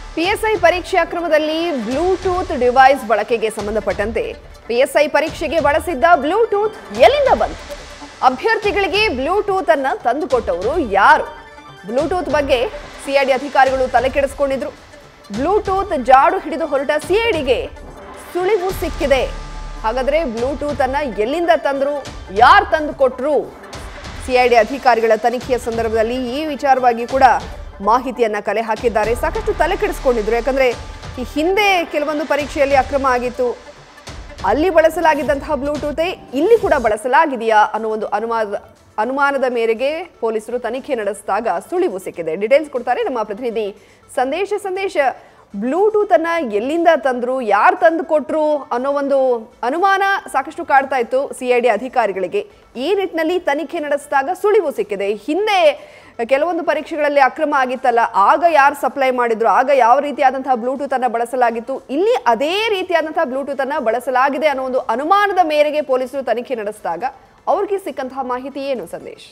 PSI ಪರೀಕ್ಷೆ ಅಕ್ರಮದಲ್ಲಿ Bluetooth device ಬಳಕೆಗೆ ಸಂಬಂಧಪಟ್ಟಂತೆ ಪಿಎಸ್ಐ ಪರೀಕ್ಷೆಗೆ ಬಳಸಿದ್ದ ಬ್ಲೂಟೂತ್ ಎಲ್ಲಿಂದ ಬಂತು ಅಭ್ಯರ್ಥಿಗಳಿಗೆ ಬ್ಲೂಟೂತ್ ಅನ್ನ ತಂದುಕೊಟ್ಟವರು ಯಾರು ಬ್ಲೂಟೂತ್ ಬಗ್ಗೆ ಸಿಐಡಿ ಅಧಿಕಾರಿಗಳು ತಲೆ ಕೆಡಿಸ್ಕೊಂಡಿದ್ರು ಬ್ಲೂಟೂತ್ ಜಾಡು ಹಿಡಿದು ಹೊರಟ ಸಿಐಡಿಗೆ ಸುಳಿವು ಸಿಕ್ಕಿದೆ ಹಾಗಾದ್ರೆ ಬ್ಲೂಟೂತ್ ಅನ್ನ ಎಲ್ಲಿಂದ ತಂದ್ರು ಯಾರು ತಂದು ಕೊಟ್ರು ಸಿಐಡಿ ಅಧಿಕಾರಿಗಳ ತನಿಖೆಯ ಸಂದರ್ಭದಲ್ಲಿ ಈ ವಿಚಾರವಾಗಿ ಕೂಡ ಮಾಹಿತಿಯನ್ನ ಕಲೆ ಹಾಕಿದ್ದಾರೆ ಸಾಕಷ್ಟು ತಲೆ ಕೆಡಿಸ್ಕೊಂಡಿದ್ರು ಯಾಕಂದ್ರೆ ಈ ಹಿಂದೆ ಕೆಲವೊಂದು ಪರೀಕ್ಷೆಯಲ್ಲಿ ಅಕ್ರಮ ಆಗಿತ್ತು ಅಲ್ಲಿ ಬಳಸಲಾಗಿದ್ದಂತಹ ಬ್ಲೂಟೂತೆ ಇಲ್ಲಿ ಕೂಡ ಬಳಸಲಾಗಿದೆಯಾ ಅನ್ನೋ ಒಂದು ಅನುಮಾನದ ಅನುಮಾನದ ಮೇರೆಗೆ ಪೊಲೀಸರು ತನಿಖೆ ನಡೆಸಿದಾಗ ಸುಳಿವು ಸಿಕ್ಕಿದೆ ಡೀಟೇಲ್ಸ್ ಕೊಡ್ತಾರೆ ನಮ್ಮ ಪ್ರತಿನಿಧಿ ಸಂದೇಶ ಸಂದೇಶ ಬ್ಲೂಟೂತ್ ಅನ್ನ ಎಲ್ಲಿಂದ ತಂದ್ರು ಯಾರು ತಂದು ಕೊಟ್ರು ಅನ್ನೋ ಒಂದು ಅನುಮಾನ ಸಾಕಷ್ಟು ಕಾಡ್ತಾ ಇತ್ತು ಸಿಐಡಿ ಅಧಿಕಾರಿಗಳಿಗೆ ಈ ನಿಟ್ಟಿನಲ್ಲಿ ತನಿಖೆ ನಡೆಸಿದಾಗ ಸುಳಿವು ಸಿಕ್ಕಿದೆ ಹಿಂದೆ ಕೆಲವೊಂದು ಪರೀಕ್ಷೆಗಳಲ್ಲಿ ಅಕ್ರಮ ಆಗಿತ್ತಲ್ಲ ಆಗ ಯಾರು ಸಪ್ಲೈ ಮಾಡಿದ್ರು ಆಗ ಯಾವ ರೀತಿಯಾದಂತಹ ಬ್ಲೂಟೂತ್ ಅನ್ನ ಬಳಸಲಾಗಿತ್ತು ಇಲ್ಲಿ ಅದೇ ರೀತಿಯಾದಂತಹ ಬ್ಲೂಟೂತ್ ಅನ್ನ ಬಳಸಲಾಗಿದೆ ಅನ್ನೋ ಒಂದು ಅನುಮಾನದ ಮೇರೆಗೆ ಪೊಲೀಸರು ತನಿಖೆ ನಡೆಸಿದಾಗ ಅವ್ರಿಗೆ ಸಿಕ್ಕಂತಹ ಮಾಹಿತಿ ಏನು ಸಂದೇಶ್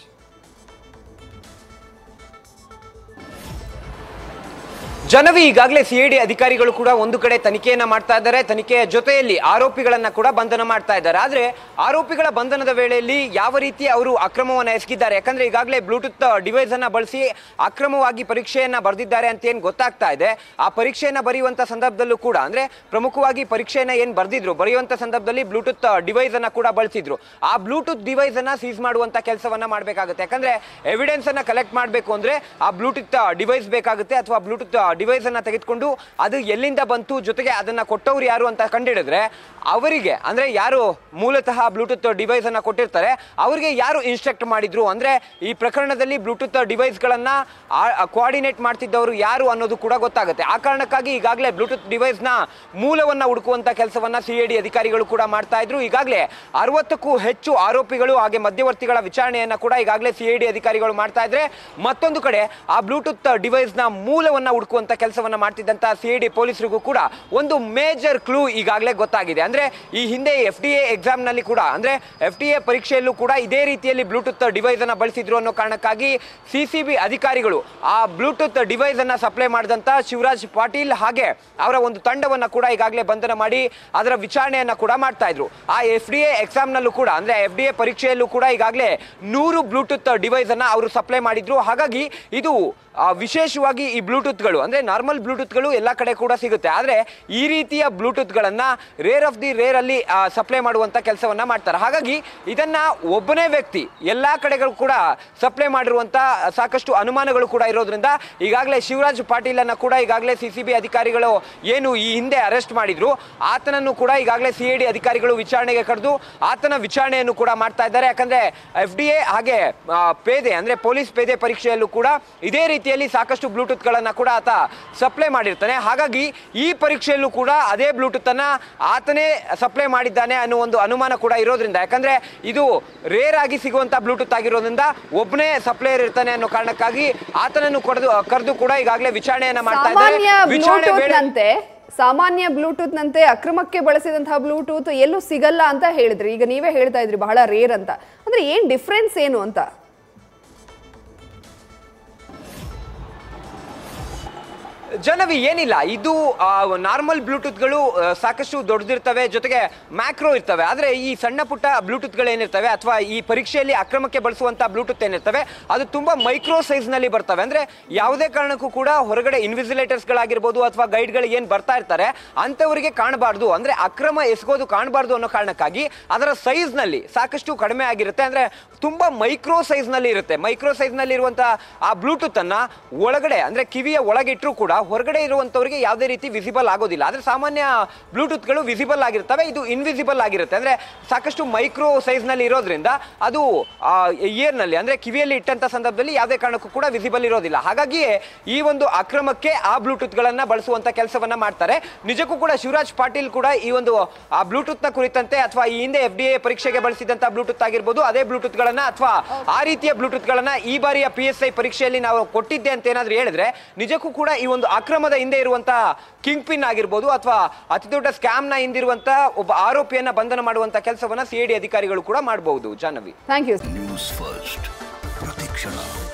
ಜನವಿ ಈಗಾಗಲೇ ಸಿಐಡಿ ಅಧಿಕಾರಿಗಳು ಕೂಡ ಒಂದು ಕಡೆ ತನಿಖೆಯನ್ನ ಮಾಡ್ತಾ ಇದ್ದಾರೆ ತನಿಖೆಯ ಜೊತೆಯಲ್ಲಿ ಆರೋಪಿಗಳನ್ನ ಕೂಡ ಬಂಧನ ಮಾಡ್ತಾ ಇದ್ದಾರೆ ಆದ್ರೆ ಆರೋಪಿಗಳ ಬಂಧನದ ವೇಳೆಯಲ್ಲಿ ಯಾವ ರೀತಿ ಅವರು ಅಕ್ರಮವನ್ನ ಎಸಗಿದ್ದಾರೆ ಯಾಕಂದ್ರೆ ಈಗಾಗಲೇ ಬ್ಲೂಟೂತ್ ಡಿವೈಸ್ ಅನ್ನ ಬಳಸಿ ಅಕ್ರಮವಾಗಿ ಪರೀಕ್ಷೆಯನ್ನ ಬರೆದಿದ್ದಾರೆ ಅಂತ ಏನ್ ಗೊತ್ತಾಗ್ತಾ ಇದೆ ಆ ಪರೀಕ್ಷೆಯನ್ನ ಬರೆಯುವಂತ ಸಂದರ್ಭದಲ್ಲೂ ಕೂಡ ಅಂದ್ರೆ ಪ್ರಮುಖವಾಗಿ ಪರೀಕ್ಷೆಯನ್ನ ಏನ್ ಬರ್ದಿದ್ರು ಬರೆಯುವಂತ ಸಂದರ್ಭದಲ್ಲಿ ಬ್ಲೂಟೂತ್ ಡಿವೈಸ್ ಅನ್ನ ಕೂಡ ಬಳಸಿದ್ರು ಆ ಬ್ಲೂಟೂತ್ ಡಿವೈಸ್ ಅನ್ನ ಸೀಸ್ ಮಾಡುವಂತ ಕೆಲಸವನ್ನ ಮಾಡಬೇಕಾಗುತ್ತೆ ಯಾಕಂದ್ರೆ ಎವಿಡೆನ್ಸ್ ಅನ್ನ ಕಲೆಕ್ಟ್ ಮಾಡಬೇಕು ಅಂದ್ರೆ ಆ ಬ್ಲೂಟೂತ್ ಡಿವೈಸ್ ಬೇಕಾಗುತ್ತೆ ಅಥವಾ ಬ್ಲೂಟೂತ್ ಡಿವೈಸ್ ಅನ್ನ ತೆಗೆದುಕೊಂಡು ಅದು ಎಲ್ಲಿಂದ ಬಂತು ಜೊತೆಗೆ ಅದನ್ನ ಕೊಟ್ಟವ್ರು ಯಾರು ಅಂತ ಕಂಡಿಡಿದ್ರೆ ಅವರಿಗೆ ಅಂದ್ರೆ ಯಾರು ಮೂಲತಃ ಬ್ಲೂಟೂತ್ ಡಿವೈಸ್ ಅನ್ನ ಕೊಟ್ಟಿರ್ತಾರೆ ಅವರಿಗೆ ಯಾರು ಇನ್ಸ್ಟ್ರಕ್ಟ್ ಮಾಡಿದ್ರು ಅಂದ್ರೆ ಈ ಪ್ರಕರಣದಲ್ಲಿ ಬ್ಲೂಟೂತ್ ಡಿವೈಸ್ ಗಳನ್ನ ಕೋಆರ್ಡಿನೇಟ್ ಮಾಡ್ತಿದ್ದವರು ಯಾರು ಅನ್ನೋದು ಕೂಡ ಗೊತ್ತಾಗುತ್ತೆ ಆ ಕಾರಣಕ್ಕಾಗಿ ಈಗಾಗಲೇ ಬ್ಲೂಟೂತ್ ಡಿವೈಸ್ ನ ಮೂಲವನ್ನ ಹುಡುಕುವಂತ ಕೆಲಸವನ್ನ ಸಿಐಡಿ ಅಧಿಕಾರಿಗಳು ಕೂಡ ಮಾಡ್ತಾ ಇದ್ರು ಈಗಾಗಲೇ ಅರವತ್ತಕ್ಕೂ ಹೆಚ್ಚು ಆರೋಪಿಗಳು ಹಾಗೆ ಮಧ್ಯವರ್ತಿಗಳ ವಿಚಾರಣೆಯನ್ನ ಕೂಡ ಈಗಾಗಲೇ ಸಿಐಡಿ ಅಧಿಕಾರಿಗಳು ಮಾಡ್ತಾ ಇದ್ರೆ ಮತ್ತೊಂದು ಕಡೆ ಆ ಬ್ಲೂಟೂತ್ ಡಿವೈಸ್ ನ ಮೂಲವನ್ನ ಹುಡುಕುವಂತ ಕೆಲಸವನ್ನ ಮಾಡ್ತಿದ್ದಂತ ಸಿಐಡಿ ಪೊಲೀಸರಿಗೂ ಕೂಡ ಒಂದು ಮೇಜರ್ ಕ್ಲೂ ಈಗಾಗಲೇ ಗೊತ್ತಾಗಿದೆ ಅಂದ್ರೆ ಈ ಹಿಂದೆ ಎಫ್ ಡಿ ಎ ಎಕ್ಸಾಮ್ ನಲ್ಲಿ ಕೂಡ ಅಂದ್ರೆ ಎಫ್ ಡಿ ಎ ಪರೀಕ್ಷೆಯಲ್ಲೂ ಕೂಡ ಇದೇ ರೀತಿಯಲ್ಲಿ ಬ್ಲೂಟೂತ್ ಡಿವೈಸ್ ಅನ್ನ ಬಳಸಿದ್ರು ಅನ್ನೋ ಕಾರಣಕ್ಕಾಗಿ ಸಿ ಸಿ ಬಿ ಅಧಿಕಾರಿಗಳು ಆ ಬ್ಲೂಟೂತ್ ಡಿವೈಸ್ ಅನ್ನ ಸಪ್ಲೈ ಮಾಡಿದಂತ ಶಿವರಾಜ್ ಪಾಟೀಲ್ ಹಾಗೆ ಅವರ ಒಂದು ತಂಡವನ್ನ ಕೂಡ ಈಗಾಗಲೇ ಬಂಧನ ಮಾಡಿ ಅದರ ವಿಚಾರಣೆಯನ್ನ ಕೂಡ ಮಾಡ್ತಾ ಇದ್ರು ಆ ಎಫ್ ಡಿ ಎ ಎಕ್ಸಾಮ್ ನಲ್ಲೂ ಕೂಡ ಅಂದ್ರೆ ಎಫ್ ಡಿ ಎ ಪರೀಕ್ಷೆಯಲ್ಲೂ ಕೂಡ ಈಗಾಗಲೇ ನೂರು ಬ್ಲೂಟೂತ್ ಡಿವೈಸ್ ಅನ್ನ ಅವರು ಸಪ್ಲೈ ಮಾಡಿದ್ರು ಹಾಗಾಗಿ ಇದು ಆ, ವಿಶೇಷವಾಗಿ ಈ ಬ್ಲೂಟೂತ್ಗಳು ಅಂದ್ರೆ ನಾರ್ಮಲ್ ಬ್ಲೂಟೂತ್ಗಳು ಎಲ್ಲ ಕಡೆ ಕೂಡ ಸಿಗುತ್ತೆ ಆದ್ರೆ ಈ ರೀತಿಯ ಬ್ಲೂಟೂತ್ಗಳನ್ನ ರೇರ್ ಆಫ್ ದಿ ರೇರ್ ಅಲ್ಲಿ ಸಪ್ಲೈ ಮಾಡುವಂತ ಕೆಲಸವನ್ನ ಮಾಡ್ತಾರೆ ಹಾಗಾಗಿ ಇದನ್ನ ಒಬ್ಬನೇ ವ್ಯಕ್ತಿ ಎಲ್ಲಾ ಕಡೆಗಳು ಕೂಡ ಸಪ್ಲೈ ಮಾಡಿರುವಂತ ಸಾಕಷ್ಟು ಅನುಮಾನಗಳು ಕೂಡ ಇರೋದ್ರಿಂದ ಈಗಾಗಲೇ ಶಿವರಾಜ್ ಪಾಟೀಲ್ ಅನ್ನ ಕೂಡ ಈಗಾಗಲೇ ಸಿ ಸಿ ಬಿ ಅಧಿಕಾರಿಗಳು ಏನು ಈ ಹಿಂದೆ ಅರೆಸ್ಟ್ ಮಾಡಿದ್ರು ಆತನನ್ನು ಕೂಡ ಈಗಾಗಲೇ ಸಿ ಡಿ ಅಧಿಕಾರಿಗಳು ವಿಚಾರಣೆಗೆ ಕರೆದು ಆತನ ವಿಚಾರಣೆಯನ್ನು ಕೂಡ ಮಾಡ್ತಾ ಇದ್ದಾರೆ ಯಾಕಂದ್ರೆ ಎಫ್ ಡಿ ಎ ಹಾಗೆ ಆ, ಪೇದೆ ಅಂದ್ರೆ ಪೊಲೀಸ್ ಪೇದೆ ಪರೀಕ್ಷೆಯಲ್ಲೂ ಕೂಡ ಇದೇ ರೀತಿಯಲ್ಲಿ ಸಾಕಷ್ಟು ಬ್ಲೂಟೂತ್ ಗಳನ್ನ ಕೂಡ ಆತ ಸಪ್ಲೈ ಮಾಡಿರ್ತಾನೆ ಹಾಗಾಗಿ ಈ ಪರೀಕ್ಷೆಯಲ್ಲೂ ಕೂಡ ಅದೇ ಬ್ಲೂಟೂತ್ ಅನ್ನ ಆತನೇ ಸಪ್ಲೈ ಮಾಡಿದ್ದಾನೆ ಅನ್ನೋ ಒಂದು ಅನುಮಾನ ಕೂಡ ಇರೋದ್ರಿಂದ ಯಾಕಂದ್ರೆ ಇದು ರೇರ್ ಆಗಿ ಸಿಗುವಂತ ಬ್ಲೂಟೂತ್ ಆಗಿರೋದ್ರಿಂದ ಒಬ್ಬನೇ ಸಪ್ಲೈಯರ್ ಇರ್ತಾನೆ ಅನ್ನೋ ಕಾರಣಕ್ಕಾಗಿ ಆತನನ್ನು ಕರೆದು ಕರೆದು ಕೂಡ ಈಗಾಗಲೇ ವಿಚಾರಣೆಯನ್ನ ಮಾಡ್ತಾ ಸಾಮಾನ್ಯ ಇದ್ದಾರೆ ವಿಚಾರಣೆ ಬ್ಲೂಟೂತ್ ವೇಳೆ ನಂತೆ ಸಾಮಾನ್ಯ ಬ್ಲೂಟೂತ್ ನಂತೆ ಅಕ್ರಮಕ್ಕೆ ಬಳಸಿದಂತಹ ಬ್ಲೂಟೂತ್ ಎಲ್ಲೂ ಸಿಗಲ್ಲ ಅಂತ ಹೇಳಿದ್ರಿ ಈಗ ನೀವೇ ಹೇಳ್ತಾ ಇದ್ರಿ ಬಹಳ ರೇರ್ ಅಂತ ಅಂದ್ರೆ ಏನ್ ಡಿಫ್ರೆನ್ಸ್ ಏನು ಅಂತ ಜನವಿ ಏನಿಲ್ಲ ಇದು ನಾರ್ಮಲ್ ಬ್ಲೂಟೂತ್ಗಳು ಆ, ಸಾಕಷ್ಟು ದೊಡ್ಡದಿರ್ತವೆ ಜೊತೆಗೆ ಮ್ಯಾಕ್ರೋ ಇರ್ತವೆ ಆದರೆ ಈ ಸಣ್ಣ ಪುಟ್ಟ ಬ್ಲೂಟೂತ್ಗಳು ಏನಿರ್ತವೆ ಅಥವಾ ಈ ಪರೀಕ್ಷೆಯಲ್ಲಿ ಅಕ್ರಮಕ್ಕೆ ಬಳಸುವಂತ ಬ್ಲೂಟೂತ್ ಏನಿರ್ತವೆ ಅದು ತುಂಬಾ ಮೈಕ್ರೋ ಸೈಜ್ನಲ್ಲಿ ಬರ್ತವೆ ಅಂದ್ರೆ ಯಾವುದೇ ಕಾರಣಕ್ಕೂ ಕೂಡ ಹೊರಗಡೆ ಇನ್ವಿಸಿಲೇಟರ್ಸ್ಗಳಾಗಿರ್ಬೋದು ಅಥವಾ ಗೈಡ್ಗಳಿಗೆ ಏನು ಬರ್ತಾ ಇರ್ತಾರೆ ಅಂಥವರಿಗೆ ಕಾಣಬಾರ್ದು ಅಂದ್ರೆ ಅಕ್ರಮ ಎಸಗೋದು ಕಾಣಬಾರ್ದು ಅನ್ನೋ ಕಾರಣಕ್ಕಾಗಿ ಅದರ ಸೈಜ್ನಲ್ಲಿ ಸಾಕಷ್ಟು ಕಡಿಮೆ ಆಗಿರುತ್ತೆ ಅಂದ್ರೆ ತುಂಬಾ ಮೈಕ್ರೋ ಸೈಜ್ನಲ್ಲಿ ಇರುತ್ತೆ ಮೈಕ್ರೋ ಸೈಜ್ನಲ್ಲಿ ಇರುವಂತ ಆ ಬ್ಲೂಟೂತ್ ಅನ್ನ ಒಳಗಡೆ ಅಂದ್ರೆ ಕಿವಿಯ ಒಳಗಿಟ್ಟರು ಕೂಡ ಹೊರಗಡೆ ಇರುವಂತವರಿಗೆ ಯಾವುದೇ ರೀತಿ ವಿಸಿಬಲ್ ಆಗೋದಿಲ್ಲ ಆದ್ರೆ ಸಾಮಾನ್ಯ ಬ್ಲೂಟೂತ್ಗಳು ವಿಸಿಬಲ್ ಆಗಿರ್ತವೆ ಇದು ಇನ್ವಿಸಿಬಲ್ ಆಗಿರುತ್ತೆ ಅಂದ್ರೆ ಸಾಕಷ್ಟು ಮೈಕ್ರೋ ಸೈಜ್ನಲ್ಲಿ ಇರೋದ್ರಿಂದ ಅದು ಇಯರ್ನಲ್ಲಿ ಅಂದ್ರೆ ಕಿವಿಯಲ್ಲಿ ಇಟ್ಟಂತ ಸಂದರ್ಭದಲ್ಲಿ ಯಾವುದೇ ಕಾರಣಕ್ಕೂ ಕೂಡ ವಿಸಿಬಲ್ ಇರೋದಿಲ್ಲ ಹಾಗಾಗಿಯೇ ಈ ಒಂದು ಅಕ್ರಮಕ್ಕೆ ಆ ಬ್ಲೂಟೂತ್ಗಳನ್ನ ಬಳಸುವಂತ ಕೆಲಸವನ್ನ ಮಾಡ್ತಾರೆ ನಿಜಕ್ಕೂ ಕೂಡ ಶಿವರಾಜ್ ಪಾಟೀಲ್ ಕೂಡ ಈ ಒಂದು ಆ ಬ್ಲೂಟೂತ್ ನ ಕುರಿತಂತೆ ಅಥವಾ ಈ ಹಿಂದೆ ಎಫ್ ಡಿ ಎ ಪರೀಕ್ಷೆಗೆ ಬಳಸಿದಂತ ಬ್ಲೂಟೂತ್ ಆಗಿರ್ಬೋದು ಅದೇ ಬ್ಲೂಟೂತ್ ಗಳನ್ನ ಅಥವಾ ಆ ರೀತಿಯ ಬ್ಲೂಟೂತ್ ಗಳನ್ನ ಈ ಬಾರಿಯ ಪಿ ಎಸ್ ಐ ಪರೀಕ್ಷೆಯಲ್ಲಿ ನಾವು ಕೊಟ್ಟಿದ್ದೆ ಅಂತ ಏನಾದ್ರೂ ಹೇಳಿದ್ರೆ ನಿಜಕ್ಕೂ ಕೂಡ ಈ ಒಂದು ಅಕ್ರಮದ ಹಿಂದೆ ಇರುವಂತ ಕಿಂಗ್ ಪಿನ್ ಆಗಿರ್ಬೋದು ಅಥವಾ ಅತಿ ದೊಡ್ಡ ಸ್ಕ್ಯಾಮ್ ನ ಹಿಂದಿರುವಂತ ಒಬ್ಬ ಆರೋಪಿಯನ್ನ ಬಂಧನ ಮಾಡುವಂತ ಕೆಲಸವನ್ನ ಸಿಐಡಿ ಅಧಿಕಾರಿಗಳು ಕೂಡ ಮಾಡಬಹುದು Jahnavi thank you news first ಪ್ರತಿಕ್ಷಣ